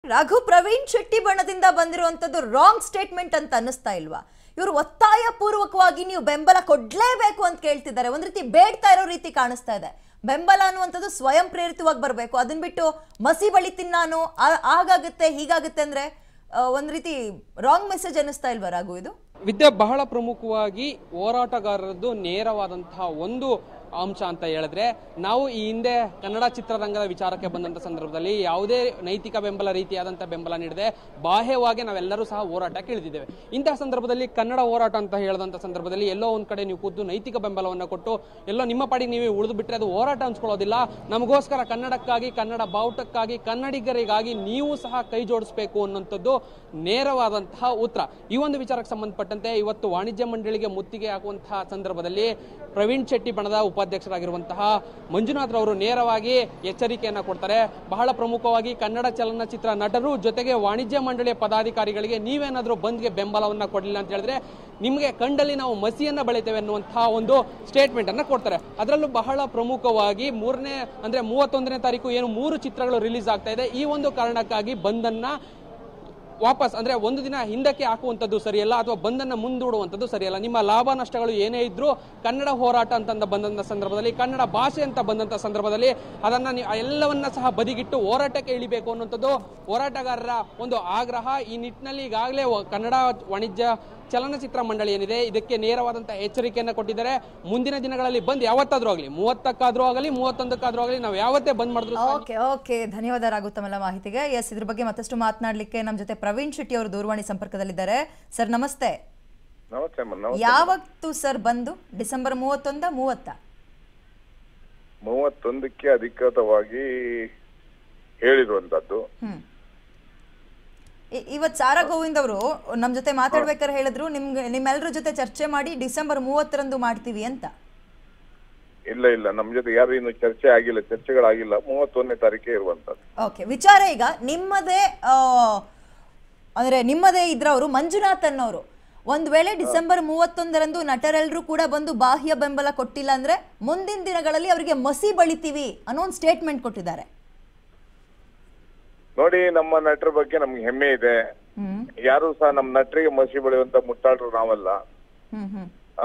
ರಘು ಪ್ರವೀಣ್ ಶೆಟ್ಟಿ ಬಣದಿಂದ ಬಂದಿರುವಂತದ್ದು wrong statement ಅಂತ ಅನ್ನಿಸ್ತಾ ಇಲ್ವಾ ಇವರು ಒತ್ತಾಯ ಪೂರ್ವಕವಾಗಿ ನೀವು ಬೆಂಬಲ ಕೊಡ್ಲೇಬೇಕು ಅಂತ ಕೇಳ್ತಿದ್ದಾರೆ ಒಂದ್ ರೀತಿ ಬೇಡ್ತಾ ಇರೋ ರೀತಿ ಕಾಣಿಸ್ತಾ ಇದೆ ಬೆಂಬಲ ಅನ್ನುವಂಥದ್ದು ಸ್ವಯಂ ಪ್ರೇರಿತವಾಗಿ ಬರಬೇಕು ಅದನ್ನ ಬಿಟ್ಟು ಮಸಿ ಬಳಿತೀನಿ ನಾನು ಆ- ಹಾಗಾಗುತ್ತೆ ಹೀಗಾಗುತ್ತೆ ಅಂದ್ರೆ ಆ, ಒಂದ್ ರೀತಿ ರಾಂಗ್ ಮೆಸೇಜ್ ಅನ್ನಿಸ್ತಾ ಇಲ್ವಾ ರಾಘು ಇದು ವಿದ್ಯೆ ಬಹಳ ಪ್ರಮುಖವಾಗಿ ಹೋರಾಟಗಾರರದ್ದು ನೇರವಾದಂತಹ ಒಂದು ಅಂಶ ಅಂತ ಹೇಳಿದ್ರೆ ನಾವು ಈ ಹಿಂದೆ ಕನ್ನಡ ಚಿತ್ರರಂಗದ ವಿಚಾರಕ್ಕೆ ಬಂದಂತ ಸಂದರ್ಭದಲ್ಲಿ ಯಾವುದೇ ನೈತಿಕ ಬೆಂಬಲ ರೀತಿಯಾದಂತಹ ಬೆಂಬಲ ನೀಡದೆ ಬಾಹ್ಯವಾಗಿ ನಾವೆಲ್ಲರೂ ಸಹ ಹೋರಾಟಕ್ಕೆ ಇಳಿದಿದ್ದೇವೆ ಇಂತಹ ಸಂದರ್ಭದಲ್ಲಿ ಕನ್ನಡ ಹೋರಾಟ ಅಂತ ಹೇಳಿದಂಥ ಸಂದರ್ಭದಲ್ಲಿ ಎಲ್ಲೋ ಒಂದ್ ಕಡೆ ನೀವು ಖುದ್ದು ನೈತಿಕ ಬೆಂಬಲವನ್ನು ಕೊಟ್ಟು ಎಲ್ಲೋ ನಿಮ್ಮ ಪಾಡಿಗೆ ನೀವೇ ಉಳಿದು ಬಿಟ್ಟರೆ ಅದು ಹೋರಾಟ ಅನ್ಸ್ಕೊಳ್ಳೋದಿಲ್ಲ ನಮಗೋಸ್ಕರ ಕನ್ನಡಕ್ಕಾಗಿ ಕನ್ನಡ ಬಾವುಟಕ್ಕಾಗಿ ಕನ್ನಡಿಗರಿಗಾಗಿ ನೀವು ಸಹ ಕೈ ಜೋಡಿಸಬೇಕು ಅನ್ನುವಂಥದ್ದು ನೇರವಾದಂತಹ ಉತ್ತರ ಈ ಒಂದು ವಿಚಾರಕ್ಕೆ ಸಂಬಂಧಪಟ್ಟಂತೆ ಇವತ್ತು ವಾಣಿಜ್ಯ ಮಂಡಳಿಗೆ ಮುತ್ತಿಗೆ ಹಾಕುವಂತಹ ಸಂದರ್ಭದಲ್ಲಿ ಪ್ರವೀಣ್ ಶೆಟ್ಟಿ ಬಣದ ಉಪಾಧ್ಯಕ್ಷರಾಗಿರುವಂತಹ ಮಂಜುನಾಥ್ ರವರು ನೇರವಾಗಿ ಎಚ್ಚರಿಕೆಯನ್ನ ಕೊಡ್ತಾರೆ ಬಹಳ ಪ್ರಮುಖವಾಗಿ ಕನ್ನಡ ಚಲನಚಿತ್ರ ನಟರು ಜೊತೆಗೆ ವಾಣಿಜ್ಯ ಮಂಡಳಿಯ ಪದಾಧಿಕಾರಿಗಳಿಗೆ ನೀವೇನಾದ್ರೂ ಬಂದ್ಗೆ ಬೆಂಬಲವನ್ನ ಕೊಡಲಿಲ್ಲ ಅಂತ ಹೇಳಿದ್ರೆ ನಿಮಗೆ ಕಂಡಲ್ಲಿ ನಾವು ಮಸಿಯನ್ನ ಬೆಳಿತೇವೆ ಅನ್ನುವಂತಹ ಒಂದು ಸ್ಟೇಟ್ಮೆಂಟ್ ಅನ್ನ ಕೊಡ್ತಾರೆ ಅದರಲ್ಲೂ ಬಹಳ ಪ್ರಮುಖವಾಗಿ ಮೂರನೇ ಅಂದ್ರೆ ಮೂವತ್ತೊಂದನೇ ತಾರೀಕು ಏನು ಮೂರು ಚಿತ್ರಗಳು ರಿಲೀಸ್ ಆಗ್ತಾ ಇದೆ ಈ ಒಂದು ಕಾರಣಕ್ಕಾಗಿ ಬಂದನ್ನ ವಾಪಸ್ ಅಂದ್ರೆ ಒಂದು ದಿನ ಹಿಂದಕ್ಕೆ ಹಾಕುವಂಥದ್ದು ಸರಿಯಲ್ಲ ಅಥವಾ ಬಂದನ್ನ ಮುಂದೂಡುವಂಥದ್ದು ಸರಿಯಲ್ಲ ನಿಮ್ಮ ಲಾಭ ನಷ್ಟಗಳು ಏನೇ ಇದ್ರೂ ಕನ್ನಡ ಹೋರಾಟ ಅಂತಂದ ಬಂದಂತ ಸಂದರ್ಭದಲ್ಲಿ ಕನ್ನಡ ಭಾಷೆ ಅಂತ ಬಂದಂತ ಸಂದರ್ಭದಲ್ಲಿ ಅದನ್ನ ನೀವು ಎಲ್ಲವನ್ನ ಸಹ ಬದಿಗಿಟ್ಟು ಹೋರಾಟಕ್ಕೆ ಇಳಿಬೇಕು ಅನ್ನುವಂಥದ್ದು ಹೋರಾಟಗಾರರ ಒಂದು ಆಗ್ರಹ ಈ ನಿಟ್ಟಿನಲ್ಲಿ ಈಗಾಗಲೇ ವ- ಕನ್ನಡ ವಾಣಿಜ್ಯ ಚಲನಚಿತ್ರ ಮಂಡಳಿ ಏನಿದೆ ಇದಕ್ಕೆ ನೇರವಾದಂತಹ ಎಚ್ಚರಿಕೆಯನ್ನು ಕೊಟ್ಟಿದ್ದಾರೆ ಮುಂದಿನ ದಿನಗಳಲ್ಲಿ ಬಂದ್ ಯಾವತ್ತಾದ್ರೂ ಆಗಲಿ ಮೂವತ್ತಕ್ಕಾದ್ರೂ ಆಗಲಿ ಮೂವತ್ತೊಂದಕ್ಕಾದ್ರೂ ಆಗಲಿ ನಾವು ಯಾವತ್ತೇ ಬಂದ್ ಮಾಡಿದ್ರು ಸಹ ಓಕೆ ಓಕೆ ಧನ್ಯವಾದ ರಾಘು ತಮ್ಮೆಲ್ಲ ಮಾಹಿತಿಗೆ ಎಸ್ ಇದ್ರ ಬಗ್ಗೆ ಮತ್ತಷ್ಟು ಮಾತನಾಡ್ಲಿಕ್ಕೆ ನಮ್ಮ ಜೊತೆ ಪ್ರವೀಣ್ ಶೆಟ್ಟಿ ಅವರು ದೂರವಾಣಿ ಸಂಪರ್ಕದಲ್ಲಿದ್ದಾರೆ ಸರ್ ನಮಸ್ತೆ ನಮಸ್ತೆ ಅಮ್ಮ ನಮಸ್ತೆ ಯಾವತ್ತು ಸರ್ ಬಂದು ಡಿಸೆಂಬರ್ ಮೂವತ್ತೊಂದ ಮೂವತ್ತ ಮೂವತ್ತೊಂದಕ್ಕೆ ಅಧಿಕೃತವಾಗಿ ಹೇಳಿರುವಂತದ್ದು ಹ್ಮ್ ಇ- ಇವತ್ ಸಾರಾ ಗೋವಿಂದ್ ಅವರು ನಮ್ ಜೊತೆ ಮಾತಾಡ್ಬೇಕಾದ್ರೆ ಹೇಳಿದ್ರು ನಿಮ್ಗೆ ನಿಮ್ಮೆಲ್ಲರ ಜೊತೆ ಚರ್ಚೆ ಮಾಡಿ ಡಿಸೆಂಬರ್ ಮೂವತ್ತರಂದು ಮಾಡ್ತೀವಿ ಅಂತ ಇಲ್ಲ ಇಲ್ಲ ನಮ್ ಜೊತೆ ಯಾರು ಇನ್ನು ಚರ್ಚೆ ಆಗಿಲ್ಲ ಚರ್ಚೆಗಳಾಗಿಲ್ಲ ಮೂವತ್ತೊಂದನೇ ತಾರೀಕೆ ಇರುವಂತದ್ದು ಓಕೆ ವಿಚಾರ ಈಗ ನಿಮ್ಮದೇ ಆ, ಅಂದ್ರೆ ನಿಮ್ಮದೇ ಇದ್ರವರು ಮಂಜುನಾಥ್ ಅನ್ನೋರು ಒಂದ್ ವೇಳೆ ಡಿಸೆಂಬರ್ ಮೂವತ್ತೊಂದರಂದು ನಟರೆಲ್ಲರೂ ಕೂಡ ಬಂದು ಬಾಹ್ಯ ಬೆಂಬಲ ಕೊಟ್ಟಿಲ್ಲ ಅಂದ್ರೆ ಮುಂದಿನ ದಿನಗಳಲ್ಲಿ ಅವರಿಗೆ ಮಸಿ ಬಳಿತೀವಿ ಅನ್ನೋ ಒಂದು ಸ್ಟೇಟ್ಮೆಂಟ್ ಕೊಟ್ಟಿದ್ದಾರೆ ನೋಡಿ ನಮ್ಮ ನಟರ ಬಗ್ಗೆ ನಮ್ಗೆ ಹೆಮ್ಮೆ ಇದೆ ಹ್ಮ್ ಯಾರು ಸಹ ನಮ್ ನಟರಿಗೆ ಮಸಿ ಬೆಳೆಯುವಂತ ಮುಟ್ಟಾಡ್ರು ನಾವಲ್ಲ ಹ್ಮ್ ಹ್ಮ್ ಆ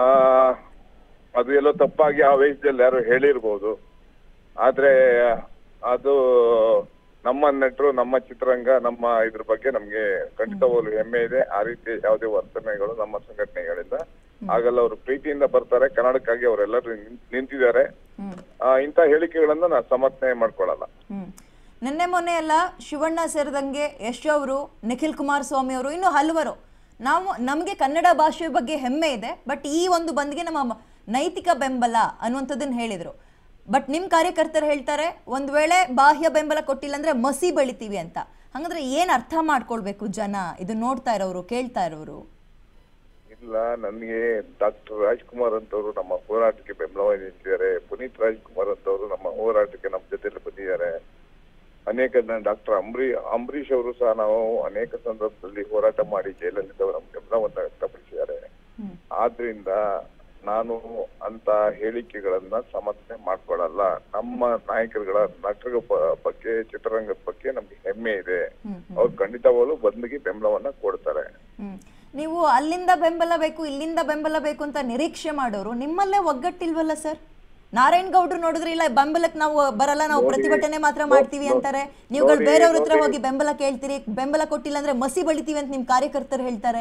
ಅದು ಎಲ್ಲೋ ತಪ್ಪಾಗಿ ಆ ವಯಸ್ಸಲ್ಲಿ ಯಾರು ಹೇಳಿರ್ಬೋದು ಆದ್ರೆ ಅದು ನಮ್ಮ ನಟರು ನಮ್ಮ ಚಿತ್ರರಂಗ ನಮ್ಮ ಇದ್ರ ಬಗ್ಗೆ ನಮ್ಗೆ ಖಂಡಿತವಾಗ್ಲು ಹೆಮ್ಮೆ ಇದೆ ಆ ರೀತಿ ಯಾವುದೇ ವರ್ತನೆಗಳು ನಮ್ಮ ಸಂಘಟನೆಗಳಿಂದ ಹಾಗಲ್ಲ ಅವರು ಪ್ರೀತಿಯಿಂದ ಬರ್ತಾರೆ ಕನ್ನಡಕ್ಕಾಗಿ ಅವರೆಲ್ಲರೂ ನಿನ್- ನಿಂತಿದ್ದಾರೆ ಹ್ಮ್ ಆ, ಇಂಥ ಹೇಳಿಕೆಗಳನ್ನ ನಾನು ಸಮರ್ಥನೆ ಮಾಡ್ಕೊಳಲ್ಲ ಹ್ಮ್ ನಿನ್ನೆ ಮೊನ್ನೆ ಎಲ್ಲ ಶಿವಣ್ಣ ಸೇರಿದಂಗೆ ಯಶ್ ಅವರು ನಿಖಿಲ್ ಕುಮಾರಸ್ವಾಮಿ ಅವರು ಇನ್ನು ಹಲವರು ನಾವು ನಮಗೆ ಕನ್ನಡ ಭಾಷೆ ಬಗ್ಗೆ ಹೆಮ್ಮೆ ಇದೆ ಬಟ್ ಈ ಒಂದು ಬಂದ್ಗೆ ನಮ್ಮ ಮ- ನೈತಿಕ ಬೆಂಬಲ ಅನ್ನುವಂಥದ್ದನ್ನ ಹೇಳಿದರು ಬಟ್ ನಿಮ್ಮ ಕಾರ್ಯಕರ್ತರು ಹೇಳ್ತಾರೆ ಒಂದು ವೇಳೆ ಬಾಹ್ಯ ಬೆಂಬಲ ಕೊಟ್ಟಿಲ್ಲ ಅಂದ್ರೆ ಮಸಿ ಬೆಳಿತೀವಿ ಅಂತ ಹಂಗಂದ್ರೆ ಏನು ಅರ್ಥ ಮಾಡ್ಕೊಳ್ಬೇಕು ಜನ ಇದು ನೋಡ್ತಾ ಇರೋರು ಕೇಳ್ತಾ ಇರೋರು ಇಲ್ಲ ನನಗೆ ಡಾಕ್ಟರ್ ರಾಜ್ಕುಮಾರ್ ಅಂತವರು ನಮ್ಮ ಹೋರಾಟಕ್ಕೆ ಬೆಂಬಲವಾಗಿ ನಿಂತಿದ್ದಾರೆ ಪುನೀತ್ ರಾಜ್ಕುಮಾರ್ ಅಂತವರು ನಮ್ಮ ಹೋರಾಟಕ್ಕೆ ನಮ್ಮ ಜೊತೆಲಿ ಬಂದಿದ್ದಾರೆ ಅನೇಕ ಡಾಕ್ಟರ್ ಅಂಬರೀ ಅಂಬರೀಶ್ ಅವರು ಸಹ ನಾವು ಅನೇಕ ಸಂದರ್ಭದಲ್ಲಿ ಹೋರಾಟ ಮಾಡಿ ಜೈಲಲ್ಲಿದ್ದವರು ನಮ್ಮ ಬೆಂಬಲವನ್ನ ವ್ಯಕ್ತಪಡಿಸಿದ್ದಾರೆ ಹ್ಮ್. ಆದ್ರಿಂದ ನಾನು ಅಂತ ಹೇಳಿಕೆಗಳನ್ನ ಸಮರ್ಥನೆ ಮಾಡ್ಕೊಳ್ಳಲ್ಲ ನಮ್ಮ ನಾಯಕರುಗಳ ನಟರ ಬ- ಬಗ್ಗೆ ಚಿತ್ರರಂಗದ ಬಗ್ಗೆ ನಮ್ಗೆ ಹೆಮ್ಮೆ ಇದೆ ಹ್ಮ್, ಅವ್ರು ಖಂಡಿತವಾಗ್ಲೂ ಬಂದ್ಗೆ ಬೆಂಬಲವನ್ನ ಕೊಡ್ತಾರೆ ಹ್ಮ್. ನೀವು ಅಲ್ಲಿಂದ ಬೆಂಬಲ ಬೇಕು ಇಲ್ಲಿಂದ ಬೆಂಬಲ ಬೇಕು ಅಂತ ನಿರೀಕ್ಷೆ ಮಾಡೋರು ನಿಮ್ಮಲ್ಲೇ ಒಗ್ಗಟ್ಟಿಲ್ವಲ್ಲ ಸರ್ ನಾರಾಯಣ್ ಗೌಡ್ರು ನೋಡಿದ್ರೆ ಇಲ್ಲ ಬೆಂಬಲಕ್ಕೆ ನಾವು ಬರಲ್ಲ ನಾವು ಪ್ರತಿಭಟನೆ ಮಾತ್ರ ಮಾಡ್ತೀವಿ ಅಂತಾರೆ ನೀವುಗಳು ನೋಡಿ, ಬೇರೆಯವ್ರ ಹತ್ರ ನೋಡಿ. ಹೋಗಿ ಬೆಂಬಲ ಕೇಳ್ತೀರಿ ಬೆಂಬಲ ಕೊಟ್ಟಿಲ್ಲ ಅಂದ್ರೆ ಮಸಿ ಬಳಿತೀವಿ ಅಂತ ನಿಮ್ ಕಾರ್ಯಕರ್ತರು ಹೇಳ್ತಾರೆ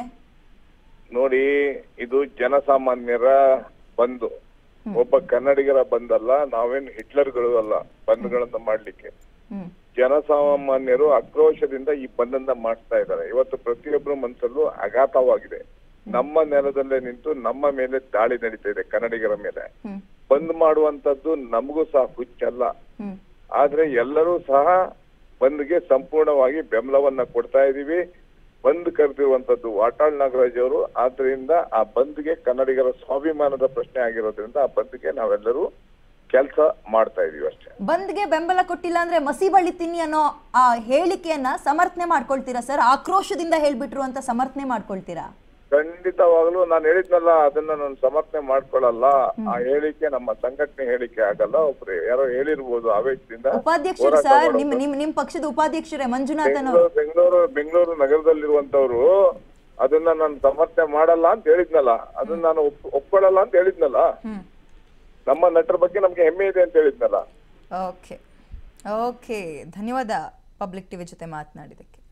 ನೋಡಿ ಇದು ಜನಸಾಮಾನ್ಯರ ಬಂದು ಒಬ್ಬ ಕನ್ನಡಿಗರ ಬಂದಲ್ಲ ನಾವೇನು ಹಿಟ್ಲರ್ಗಳು ಅಲ್ಲ ಬಂದ್ಗಳನ್ನ ಮಾಡ್ಲಿಕ್ಕೆ ಹ್ಮ್ ಜನಸಾಮಾನ್ಯರು ಆಕ್ರೋಶದಿಂದ ಈ ಬಂಧನ ಮಾಡ್ತಾ ಇದ್ದಾರೆ ಇವತ್ತು ಪ್ರತಿಯೊಬ್ಬರ ಮನಸ್ಸಲ್ಲೂ ಆಘಾತವಾಗಿದೆ ನಮ್ಮ ನೆಲದಲ್ಲೇ ನಿಂತು ನಮ್ಮ ಮೇಲೆ ದಾಳಿ ನಡೀತಾ ಇದೆ ಕನ್ನಡಿಗರ ಮೇಲೆ ಹ್ಮ್ ಬಂದ್ ಮಾಡುವಂತದ್ದು ನಮಗೂ ಸಹ ಹುಚ್ಚಲ್ಲ ಹ್ಮ್ ಆದ್ರೆ ಎಲ್ಲರೂ ಸಹ ಬಂದ್ಗೆ ಸಂಪೂರ್ಣವಾಗಿ ಬೆಂಬಲವನ್ನ ಕೊಡ್ತಾ ಇದೀವಿ ಬಂದ್ ಕರೆದಿರುವಂತದ್ದು ವಾಟಾಳ್ ನಾಗರಾಜ್ ಅವರು ಆದ್ರಿಂದ ಆ ಬಂದ್ಗೆ ಕನ್ನಡಿಗರ ಸ್ವಾಭಿಮಾನದ ಪ್ರಶ್ನೆ ಆಗಿರೋದ್ರಿಂದ ಆ ಬಂದ್ಗೆ ನಾವೆಲ್ಲರೂ ಕೆಲಸ ಮಾಡ್ತಾ ಇದೀವಿ ಅಷ್ಟೇ ಬಂದ್ಗೆ ಬೆಂಬಲ ಕೊಟ್ಟಿಲ್ಲ ಅಂದ್ರೆ ಮಸಿ ಬಳಿತೀನಿ ಅನ್ನೋ ಆ ಹೇಳಿಕೆಯನ್ನ ಸಮರ್ಥನೆ ಮಾಡ್ಕೊಳ್ತೀರಾ ಸರ್ ಆಕ್ರೋಶದಿಂದ ಹೇಳ್ಬಿಟ್ರು ಅಂತ ಸಮರ್ಥನೆ ಮಾಡ್ಕೊಳ್ತೀರಾ ಖಂಡಿತವಾಗ್ಲೂ ನಾನು ಹೇಳಿದ್ನಲ್ಲ ಅದನ್ನ ನಾನು ಸಮರ್ಥನೆ ಮಾಡ್ಕೊಳ್ಳಲ್ಲ ಆ ಹೇಳಿಕೆ ನಮ್ಮ ಸಂಘಟನೆ ಹೇಳಿಕೆ ಆಗಲ್ಲ ಒಬ್ರು ಯಾರೋ ಹೇಳಿರ್ಬೋದು ಆವೇಶದಿಂದ ಉಪಾಧ್ಯಕ್ಷರು ಹೋರಾಟ ಸರ್ ಮಾಡೋದು. ನಿಮ್ ನಿಮ್ ನಿಮ್ ಪಕ್ಷದ ಉಪಾಧ್ಯಕ್ಷರೇ ಮಂಜುನಾಥನ್ ಅವರು ಬೆಂಗಳೂರು ಬೆಂಗಳೂರು ಬೆಂಗಳೂರು ನಗರದಲ್ಲಿರುವಂತವ್ರು ಅದನ್ನ ನಾನು ಸಮರ್ಥನೆ ಮಾಡಲ್ಲ ಅಂತ ಹೇಳಿದ್ನಲ್ಲ ಅದನ್ನ ನಾನು ಒಪ್- ಒಪ್ಕೊಳ್ಳಲ್ಲ ಅಂತ ಹೇಳಿದ್ನಲ್ಲ ಹ್ಮ್ ನಮ್ಮ ನಟರ ಬಗ್ಗೆ ನಮ್ಗೆ ಹೆಮ್ಮೆ ಇದೆ ಅಂತ ಹೇಳಿದ್ನಲ್ಲ ಓಕೆ ಓಕೆ ಧನ್ಯವಾದ ಪಬ್ಲಿಕ್ ಟಿವಿ ಜೊತೆ ಮಾತನಾಡಿದ್ದಕ್ಕೆ